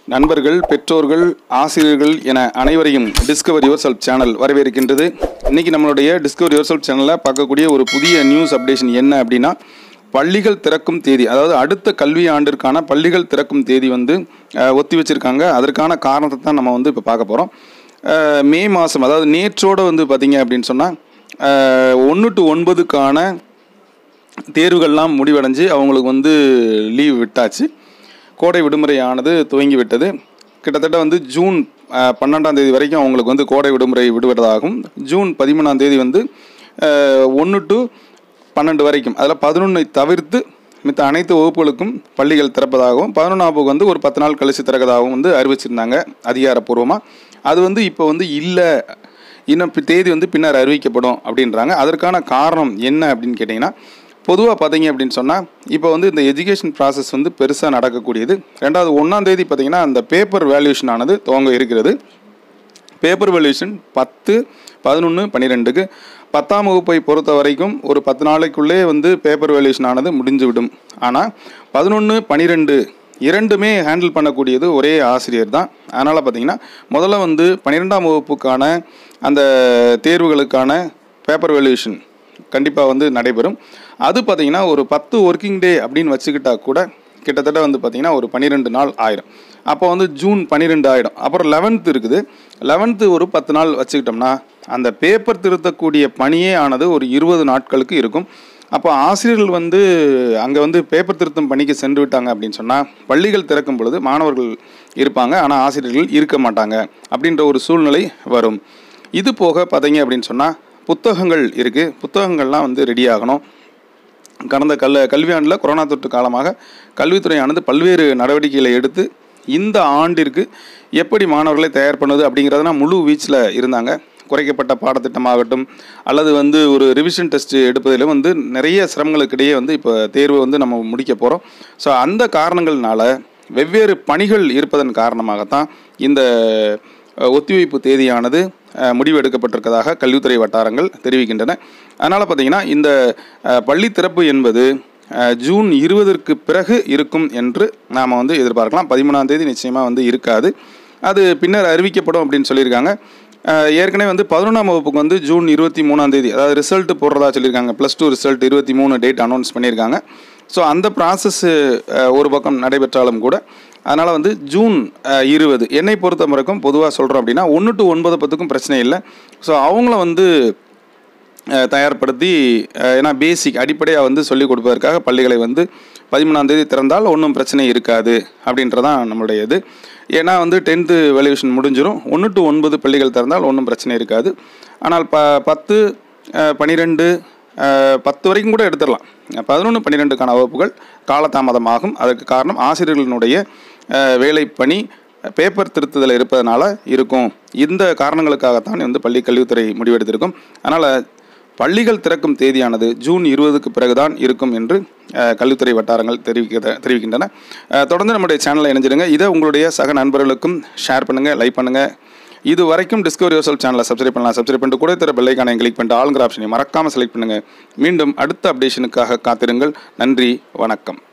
நண்பர்கள் பெற்றோர்கள் ஆசிரியர்கள் என அனைவரையும் டிஸ்கவர் யுவர் செல்ஃப் சேனல் வரவேற்கின்றது இன்னைக்கு நம்மளுடைய டிஸ்கவர் யுவர் செல்ஃப் சேனலில் பார்க்கக்கூடிய ஒரு புதிய நியூஸ் அப்டேஷன் என்ன அப்படின்னா பள்ளிகள் திறக்கும் தேதி அதாவது அடுத்த கல்வி ஆண்டிற்கான பள்ளிகள் திறக்கும் தேதி வந்து அஹ், ஒத்தி வச்சிருக்காங்க அதற்கான காரணத்தை தான் நம்ம வந்து இப்போ பார்க்க போகிறோம் மே மாதம் அதாவது நேற்றோட வந்து பார்த்தீங்க அப்படின்னு சொன்னால் ஒன்று டு ஒன்பதுக்கான தேர்வுகள்லாம் முடிவடைஞ்சு அவங்களுக்கு வந்து லீவ் விட்டாச்சு கோடை விடுமுறையானது துவங்கி விட்டது கிட்டத்தட்ட வந்து ஜூன் அஹ், பன்னெண்டாம் தேதி வரைக்கும் அவங்களுக்கு வந்து கோடை விடுமுறை விடுவதாகும் ஜூன் பதிமூணாம் தேதி வந்து ஒன்று டு பன்னெண்டு வரைக்கும் அதில் பதினொன்றை தவிர்த்து மித்த அனைத்து வகுப்புகளுக்கும் பள்ளிகள் திறப்பதாகவும் பதினொன்றாம் வகுப்புக்கு வந்து ஒரு பத்து நாள் கழிச்சு திறக்கதாகவும் வந்து அறிவிச்சிருந்தாங்க அதிகாரப்பூர்வமாக அது வந்து இப்போ வந்து இல்லை இன்னும் பி- தேதி வந்து பின்னர் அறிவிக்கப்படும் அப்படின்றாங்க அதற்கான காரணம் என்ன அப்படின்னு கேட்டிங்கன்னா பொதுவாக பார்த்தீங்க அப்படின்னு சொன்னால் இப்போ வந்து இந்த எஜுகேஷன் ப்ராசஸ் வந்து பெருசாக நடக்கக்கூடியது ரெண்டாவது ஒன்றாம் தேதி பார்த்தீங்கன்னா அந்த பேப்பர் வேல்யூஷன் ஆனது துவங்க இருக்கிறது பேப்பர் வேல்யூஷன் பத்து பதினொன்று பன்னிரெண்டுக்கு பத்தாம் வகுப்பை பொறுத்த வரைக்கும் ஒரு பத்து நாளைக்குள்ளே வந்து பேப்பர் வேல்யூஷன் ஆனது முடிஞ்சுவிடும் ஆனால் பதினொன்று பன்னிரெண்டு இரண்டுமே ஹேண்டில் பண்ணக்கூடியது ஒரே ஆசிரியர் தான் அதனால் பார்த்தீங்கன்னா முதல்ல வந்து பன்னிரெண்டாம் வகுப்புக்கான அந்த தேர்வுகளுக்கான பேப்பர் வேல்யூஷன் கண்டிப்பாக வந்து நடைபெறும் அது பார்த்தீங்கன்னா ஒரு பத்து ஒர்க்கிங் டே அப்படின்னு வச்சுக்கிட்டா கூட கிட்டத்தட்ட வந்து பார்த்தீங்கன்னா ஒரு பன்னிரெண்டு நாள் ஆயிடும் அப்போ வந்து ஜூன் பன்னிரெண்டு ஆயிடும் அப்புறம் லெவன்த்து இருக்குது லெவன்த்து ஒரு பத்து நாள் வச்சுக்கிட்டோம்னா அந்த பேப்பர் திருத்தக்கூடிய பணியே ஆனது ஒரு இருபது நாட்களுக்கு இருக்கும் அப்போ ஆசிரியர்கள் வந்து அங்கே வந்து பேப்பர் திருத்தம் பணிக்கு சென்று விட்டாங்க அப்படின்னு சொன்னால் பள்ளிகள் திறக்கும் பொழுது மாணவர்கள் இருப்பாங்க ஆனால் ஆசிரியர்கள் இருக்க மாட்டாங்க அப்படின்ற ஒரு சூழ்நிலை வரும் இது போக பார்த்தீங்க அப்படின்னு சொன்னால் புத்தகங்கள் இருக்குது புத்தகங்கள்லாம் வந்து ரெடி ஆகணும் கடந்த கல் கல்வியாண்டில் கொரோனா தொற்று காலமாக கல்வித்துறையானது பல்வேறு நடவடிக்கைகளை எடுத்து இந்த ஆண்டிற்கு எப்படி மாணவர்களை தயார் பண்ணுவது அப்படிங்கிறதுனா முழு வீச்சில் இருந்தாங்க குறைக்கப்பட்ட பாடத்திட்டமாகட்டும் அல்லது வந்து ஒரு ரிவிஷன் டெஸ்ட் எடுப்பதிலும் வந்து நிறைய சிரமங்களுக்கிடையே வந்து இப்போ தேர்வு வந்து நம்ம முடிக்க போகிறோம் ஸோ அந்த காரணங்கள்னால வெவ்வேறு பணிகள் இருப்பதன் காரணமாகத்தான் இந்த அஹ், ஒத்திவைப்பு தேதியானது அஹ், முடிவு எடுக்கப்பட்டிருக்கதாக கல்வித்துறை வட்டாரங்கள் தெரிவிக்கின்றன அதனால் பார்த்தீங்கன்னா இந்த அஹ், பள்ளி திறப்பு என்பது அஹ், ஜூன் இருபதற்கு பிறகு இருக்கும் என்று நாம் வந்து எதிர்பார்க்கலாம் பதிமூணாம் தேதி நிச்சயமாக வந்து இருக்காது அது பின்னர் அறிவிக்கப்படும் அப்படின்னு சொல்லியிருக்காங்க அஹ், ஏற்கனவே வந்து பதினொன்றாம் வகுப்புக்கு வந்து ஜூன் இருபத்தி மூணாம் தேதி அதாவது ரிசல்ட் போடுறதா சொல்லியிருக்காங்க ப்ளஸ் டூ ரிசல்ட் இருபத்தி மூணு டேட் அனௌன்ஸ் பண்ணியிருக்காங்க ஸோ அந்த ப்ராசஸ் ஒரு பக்கம் நடைபெற்றாலும் கூட அதனால் வந்து ஜூன் அஹ், இருபது என்னை பொறுத்த வரைக்கும் பொதுவாக சொல்கிறோம் அப்படின்னா ஒன்று டு ஒன்பது பத்துக்கும் பிரச்சனை இல்லை ஸோ அவங்கள வந்து அஹ், தயார்படுத்தி அஹ், ஏன்னா பேசிக் அடிப்படையாக வந்து சொல்லிக் கொடுப்பதற்காக பள்ளிகளை வந்து பதிமூணாம் தேதி திறந்தால் ஒன்றும் பிரச்சனை இருக்காது அப்படின்றதான் நம்மளுடைய இது ஏன்னா வந்து டென்த்து வேல்யூஷன் முடிஞ்சிடும் ஒன்று டு ஒன்பது பள்ளிகள் திறந்தால் ஒன்றும் பிரச்சனை இருக்காது ஆனால் ப பத்து அஹ், பன்னிரெண்டு அஹ், பத்து வரைக்கும் கூட எடுத்துடலாம் பதினொன்று பன்னிரெண்டுக்கான வகுப்புகள் காலதாமதமாகும் அதற்கு காரணம் ஆசிரியர்களினுடைய அஹ், வேலைப்பணி பேப்பர் திருத்துதல் இருப்பதனால இருக்கும் இந்த காரணங்களுக்காகத்தான் வந்து பள்ளி கல்வித்துறை முடிவெடுத்திருக்கும் அதனால் பள்ளிகள் திறக்கும் தேதியானது ஜூன் இருபதுக்கு பிறகுதான் இருக்கும் என்று அஹ், கல்வித்துறை வட்டாரங்கள் தெரிவிக்க தெரிவிக்கின்றன அஹ், தொடர்ந்து நம்முடைய சேனலை இணைஞ்சிடுங்க இதை உங்களுடைய சக நண்பர்களுக்கும் ஷேர் பண்ணுங்கள் லைக் பண்ணுங்கள் இது வரைக்கும் டிஸ்கவரி யோசல் சேனலை சப்ஸ்கிரைப் பண்ணலாம் சப்ஸ்கிரைப் பண்ணிட்டு கூட தர பெல்லைக்கானை கிளிக் பண்ணிட்டு ஆளுங்கிற ஆப்ஷனை மறக்காமல் செலக்ட் பண்ணுங்கள் மீண்டும் அடுத்த அப்டேஷனுக்காக காத்திருங்கள் நன்றி வணக்கம்